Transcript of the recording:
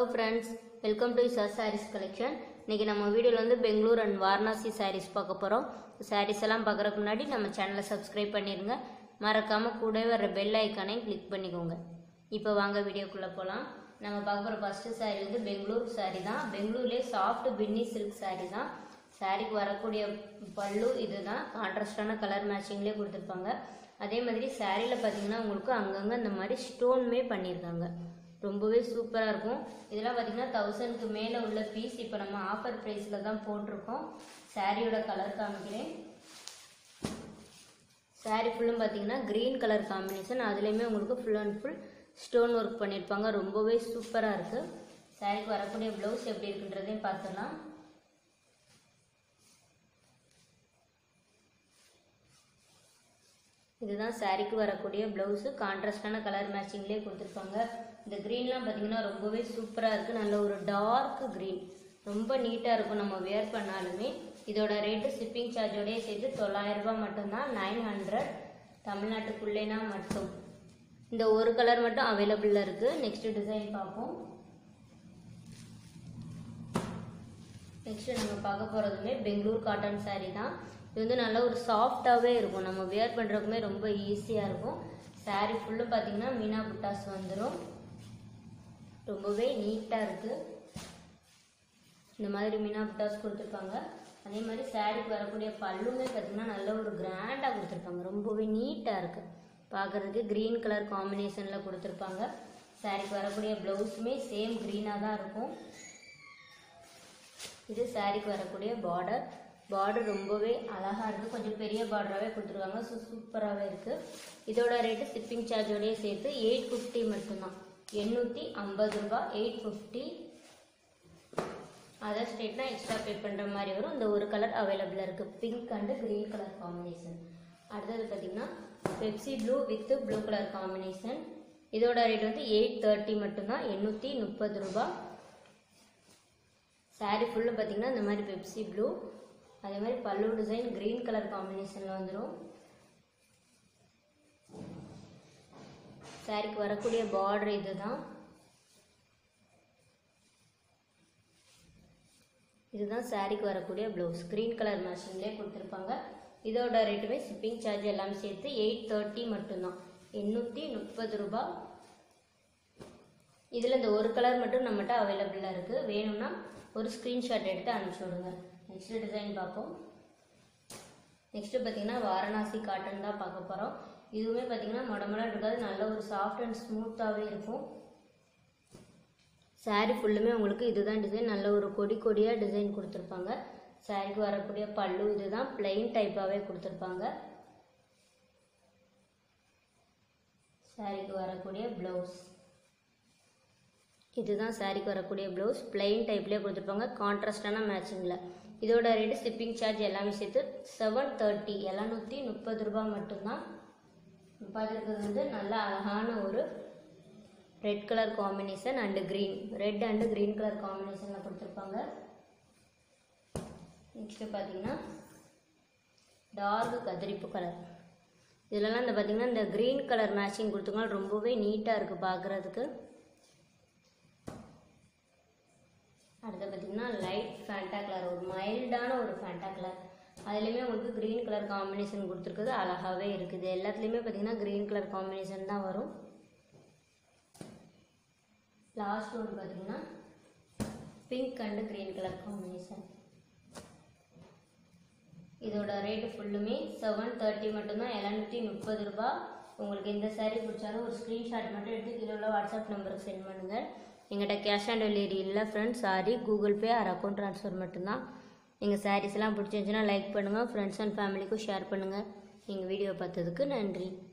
hello friends welcome to sir sarees collection இன்றைக்கி நம்ம வீடியோவில் வந்து பெங்களூர் அண்ட் வாரணாசி சாரீஸ் பார்க்க போகிறோம் சாரீஸ் எல்லாம் பார்க்குறதுக்கு முன்னாடி நம்ம சேனலை சப்ஸ்கிரைப் பண்ணிடுங்க மறக்காமல் கூடவே வர பெல் ஐக்கானையும் கிளிக் பண்ணிக்கோங்க இப்போ வாங்க வீடியோக்குள்ளே போகலாம் நம்ம பார்க்க போகிற ஃபஸ்ட்டு சாரீ வந்து பெங்களூர் சாரீ தான் பெங்களூர்லேயே சாஃப்ட் பின்னி சில்க் சாரீ தான் சாரீக்கு வரக்கூடிய பல்லு இதுதான் கான்ட்ராஸ்டான கலர் மேட்சிங்லேயே கொடுத்துருப்பாங்க அதே மாதிரி சாரியில் பார்த்தீங்கன்னா உங்களுக்கு அங்கங்கே இந்த மாதிரி ஸ்டோனுமே பண்ணியிருக்காங்க ரொம்பவே சூப்பராக இருக்கும் இதெல்லாம் பார்த்தீங்கன்னா தௌசண்ட்க்கு மேலே உள்ள பீஸ் இப்போ நம்ம ஆஃபர் ப்ரைஸில் தான் போட்டிருக்கோம் சாரியோட கலர் காமிக்கிறேன் சாரீ ஃபுல்லும் பார்த்தீங்கன்னா க்ரீன் கலர் காம்பினேஷன் அதுலேயுமே உங்களுக்கு full and full stone work பண்ணியிருப்பாங்க ரொம்பவே சூப்பராக இருக்குது சாரீக்கு வரக்கூடிய ப்ளவுஸ் எப்படி இருக்குன்றதையும் பார்த்துடலாம் இதுதான் சாரீக்கு வரக்கூடிய ப்ளவுஸு கான்ட்ராஸ்டான கலர் மேட்சிங்லேயே கொடுத்துருப்பாங்க இந்த க்ரீன்லாம் பார்த்தீங்கன்னா ரொம்பவே சூப்பராக இருக்குது நல்ல ஒரு டார்க் க்ரீன் ரொம்ப நீட்டாக இருக்கும் நம்ம வேர் பண்ணாலுமே இதோட ரேட்டு ஷிப்பிங் சார்ஜோடய சேர்த்து தொள்ளாயிரம் ரூபாய் மட்டும்தான் நைன் ஹண்ட்ரட் தமிழ்நாட்டுக்குள்ளேனா மட்டும் இந்த ஒரு கலர் மட்டும் அவைலபிளில் இருக்குது நெக்ஸ்ட் டிசைன் பார்ப்போம் நெக்ஸ்ட் நம்ம பார்க்க போகிறதுமே பெங்களூர் காட்டன் saree தான் இது வந்து நல்ல ஒரு சாஃப்டாகவே இருக்கும் நம்ம வேர் பண்ணுறதுக்குமே ரொம்ப ஈஸியாக இருக்கும் saree ஃபுல்லும் பார்த்தீங்கன்னா மீனா புட்டாஸ் வந்துடும் ரொம்பவே நீட்டாக இருக்குது இந்த மாதிரி மீனா புட்டாஸ் கொடுத்துருப்பாங்க அதே மாதிரி சாரீக்கு வரக்கூடிய பல்லுமே பார்த்தீங்கன்னா நல்ல ஒரு கிராண்டாக கொடுத்துருப்பாங்க ரொம்பவே நீட்டாக இருக்குது பார்க்குறதுக்கு க்ரீன் கலர் காம்பினேஷனில் கொடுத்துருப்பாங்க சாரீக்கு வரக்கூடிய ப்ளவுஸுமே சேம் க்ரீனாக தான் இருக்கும் இது சாரீக்கு வரக்கூடிய பார்டர் பார்டர் ரொம்பவே அழகாக இருக்குது கொஞ்சம் பெரிய பார்டராகவே கொடுத்துருக்காங்க ஸோ சூப்பராகவே இருக்குது இதோட ரேட்டு ஷிப்பிங் சார்ஜோடய சேர்த்து எயிட் ஃபிஃப்டி மட்டும்தான் எண்ணூற்றி ஐம்பது ரூபாய் எயிட் ஃபிஃப்டி அதர் ஸ்டேட்னா எக்ஸ்ட்ரா பே பண்ணுற மாதிரி வரும் இந்த ஒரு கலர் அவைலபிளாக இருக்குது pink and green colour combination அடுத்தது பார்த்திங்கன்னா Pepsi blue with blue colour combination இதோட ரேட் வந்து எயிட் தேர்ட்டி மட்டும்தான் எண்ணூற்றி முப்பது ரூபாய் சாரீ ஃபுல்லும் பார்த்தீங்கன்னா இந்த மாதிரி பெப்சி ப்ளூ அதே மாதிரி பல்லு டிசைன் க்ரீன் கலர் காம்பினேஷனில் வந்துடும் சாரீக்கு வரக்கூடிய பார்டர் இதுதான் இதுதான் சாரீக்கு வரக்கூடிய ப்ளவுஸ் க்ரீன் கலர் மேஷின்லேயே கொடுத்துருப்பாங்க இதோட ரேட்டுமே ஷிப்பிங் சார்ஜ் எல்லாமே சேர்த்து எயிட் தேர்ட்டி மட்டும்தான் எண்ணூற்றி முப்பது ரூபா இதில் இந்த ஒரு கலர் மட்டும் நம்மகிட்ட அவைலபிளாக இருக்குது வேணும்னா ஒரு ஸ்க்ரீன்ஷாட் எடுத்து அனுப்பிச்சி விடுங்க நெக்ஸ்ட் டிசைன் பார்ப்போம் நெக்ஸ்ட்டு பார்த்தீங்கன்னா வாரணாசி காட்டன் தான் பார்க்க போகிறோம் இதுவுமே பார்த்தீங்கன்னா மொடமொட இருக்காது நல்ல ஒரு சாஃப்ட் அண்ட் ஸ்மூத்தாகவே இருக்கும் சாரீ ஃபுல்லுமே உங்களுக்கு இதுதான் டிசைன் நல்ல ஒரு கொடி கொடியாக டிசைன் கொடுத்துருப்பாங்க சாரீக்கு வரக்கூடிய பல்லு இதுதான் பிளெயின் டைப்பாகவே கொடுத்துருப்பாங்க சாரீக்கு வரக்கூடிய ப்ளவுஸ் இதுதான் சாரீக்கு வரக்கூடிய ப்ளவுஸ் பிளெயின் டைப்லேயே கொடுத்துருப்பாங்க கான்ட்ராஸ்டான மேட்சிங்கில் இதோட ரேட்டு ஷிப்பிங் சார்ஜ் எல்லாமே சேர்த்து செவன் தேர்ட்டி எழுநூற்றி முப்பது ரூபா மட்டும்தான் பார்த்துருக்கிறது வந்து நல்ல அழகான ஒரு red colour combination and green red and green colour காம்பினேஷனில் கொடுத்துருப்பாங்க நெக்ஸ்ட்டு பார்த்தீங்கன்னா டார்க் கதிரிப்பு கலர் இதிலலாம் இந்த பார்த்தீங்கன்னா இந்த க்ரீன் கலர் மேட்சிங் கொடுத்துருக்கோம் ரொம்பவே நீட்டாக இருக்குது பார்க்குறதுக்கு அடுத்து பார்த்தீங்கன்னா லைட் ஃபேண்டா கலர் ஒரு மைல்டான ஒரு ஃபேண்டா கலர் அதுலேயுமே உங்களுக்கு க்ரீன் கலர் காம்பினேஷன் கொடுத்துருக்குது அழகாகவே இருக்குது எல்லாத்துலேயுமே பார்த்தீங்கன்னா க்ரீன் கலர் காம்பினேஷன் தான் வரும் லாஸ்ட் ஒன்று பார்த்தீங்கன்னா pink and green colour combination இதோட ரேட்டு ஃபுல்லுமே செவன் தேர்ட்டி மட்டும்தான் எழுநூற்றி முப்பது ரூபா உங்களுக்கு எந்த சாரீ பிடிச்சாலும் ஒரு ஸ்க்ரீன்ஷாட் மட்டும் எடுத்து கீழே உள்ள வாட்ஸ்அப் நம்பருக்கு சென்ட் பண்ணுங்கள் எங்கிட்ட கேஷ் ஆன் டெலிவரி இல்லை friends sorry Google Pay or account transfer மட்டும்தான் எங்கள் சாரீஸ்லாம் பிடிச்சிருந்துச்சுன்னா லைக் பண்ணுங்கள் ஃப்ரெண்ட்ஸ் அண்ட் ஃபேமிலிக்கும் ஷேர் பண்ணுங்கள் எங்கள் வீடியோ பார்த்ததுக்கு நன்றி